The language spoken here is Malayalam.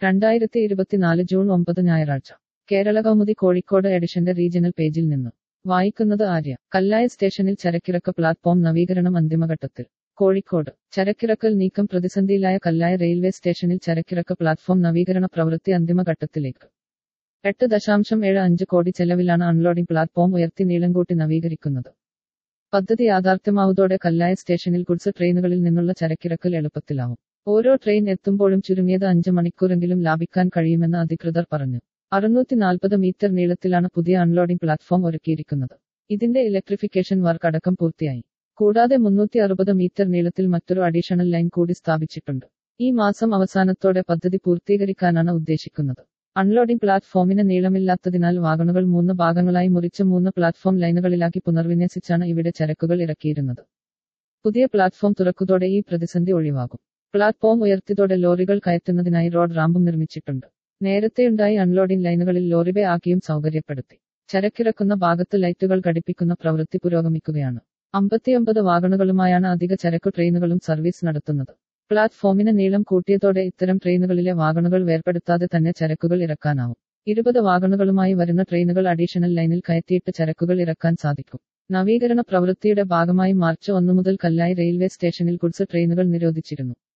രണ്ടായിരത്തി ഇരുപത്തിനാല് ജൂൺ ഒമ്പത് ഞായറാഴ്ച കേരള കൗമുദി കോഴിക്കോട് എഡിഷന്റെ റീജിയണൽ പേജിൽ നിന്ന് വായിക്കുന്നത് ആര്യ കല്ലായ സ്റ്റേഷനിൽ ചരക്കിറക്ക് പ്ലാറ്റ്ഫോം നവീകരണം അന്തിമഘട്ടത്തിൽ കോഴിക്കോട് ചരക്കിറക്കൽ നീക്കം പ്രതിസന്ധിയിലായ കല്ലായ റെയിൽവേ സ്റ്റേഷനിൽ ചരക്കിറക്ക് പ്ലാറ്റ്ഫോം നവീകരണ പ്രവൃത്തി അന്തിമഘട്ടത്തിലേക്ക് എട്ട് ദശാംശം ഏഴ് അഞ്ച് കോടി ചെലവിലാണ് അൺലോഡിംഗ് പ്ലാറ്റ്ഫോം ഉയർത്തി നീളം കൂട്ടി നവീകരിക്കുന്നത് പദ്ധതി യാഥാർത്ഥ്യമാവുന്നതോടെ കല്ലായ സ്റ്റേഷനിൽ ഗുഡ്സ് ട്രെയിനുകളിൽ നിന്നുള്ള ചരക്കിറക്കൽ എളുപ്പത്തിലാവും ഓരോ ട്രെയിൻ എത്തുമ്പോഴും ചുരുങ്ങിയത് അഞ്ച് മണിക്കൂറെങ്കിലും ലാഭിക്കാൻ കഴിയുമെന്ന് അധികൃതർ പറഞ്ഞു അറുന്നൂറ്റി നാൽപ്പത് മീറ്റർ നീളത്തിലാണ് പുതിയ അൺലോഡിംഗ് പ്ലാറ്റ്ഫോം ഒരുക്കിയിരിക്കുന്നത് ഇതിന്റെ ഇലക്ട്രിഫിക്കേഷൻ വർക്ക് അടക്കം പൂർത്തിയായി കൂടാതെ മുന്നൂറ്റി അറുപത് മീറ്റർ നീളത്തിൽ മറ്റൊരു അഡീഷണൽ ലൈൻ കൂടി സ്ഥാപിച്ചിട്ടുണ്ട് ഈ മാസം അവസാനത്തോടെ പദ്ധതി പൂർത്തീകരിക്കാനാണ് ഉദ്ദേശിക്കുന്നത് അൺലോഡിംഗ് പ്ലാറ്റ്ഫോമിന് നീളമില്ലാത്തതിനാൽ വാഗണുകൾ മൂന്ന് ഭാഗങ്ങളായി മുറിച്ച് മൂന്ന് പ്ലാറ്റ്ഫോം ലൈനുകളിലാക്കി പുനർവിന്യസിച്ചാണ് ഇവിടെ ചരക്കുകൾ ഇറക്കിയിരുന്നത് പുതിയ പ്ലാറ്റ്ഫോം തുറക്കുന്നതോടെ ഈ പ്രതിസന്ധി ഒഴിവാകും പ്ലാറ്റ്ഫോം ഉയർത്തിയതോടെ ലോറികൾ കയറ്റുന്നതിനായി റോഡ് റാമ്പും നിർമ്മിച്ചിട്ടുണ്ട് നേരത്തെയുണ്ടായി അൺലോഡിംഗ് ലൈനുകളിൽ ലോറിബേ ആക്കിയും സൗകര്യപ്പെടുത്തി ചരക്കിറക്കുന്ന ഭാഗത്ത് ലൈറ്റുകൾ ഘടിപ്പിക്കുന്ന പ്രവൃത്തി പുരോഗമിക്കുകയാണ് അമ്പത്തിയൊമ്പത് വാഗണുകളുമായാണ് അധിക ചരക്കു ട്രെയിനുകളും സർവീസ് നടത്തുന്നത് പ്ലാറ്റ്ഫോമിന് നീളം കൂട്ടിയതോടെ ഇത്തരം ട്രെയിനുകളിലെ വാഗണുകൾ വേർപെടുത്താതെ തന്നെ ചരക്കുകൾ ഇറക്കാനാവും ഇരുപത് വാഗണുകളുമായി വരുന്ന ട്രെയിനുകൾ അഡീഷണൽ ലൈനിൽ കയറ്റിയിട്ട് ചരക്കുകൾ ഇറക്കാൻ സാധിക്കും നവീകരണ പ്രവൃത്തിയുടെ ഭാഗമായി മാർച്ച് ഒന്നു മുതൽ കല്ലായി റെയിൽവേ സ്റ്റേഷനിൽ ഗുഡ്സ് ട്രെയിനുകൾ നിരോധിച്ചിരുന്നു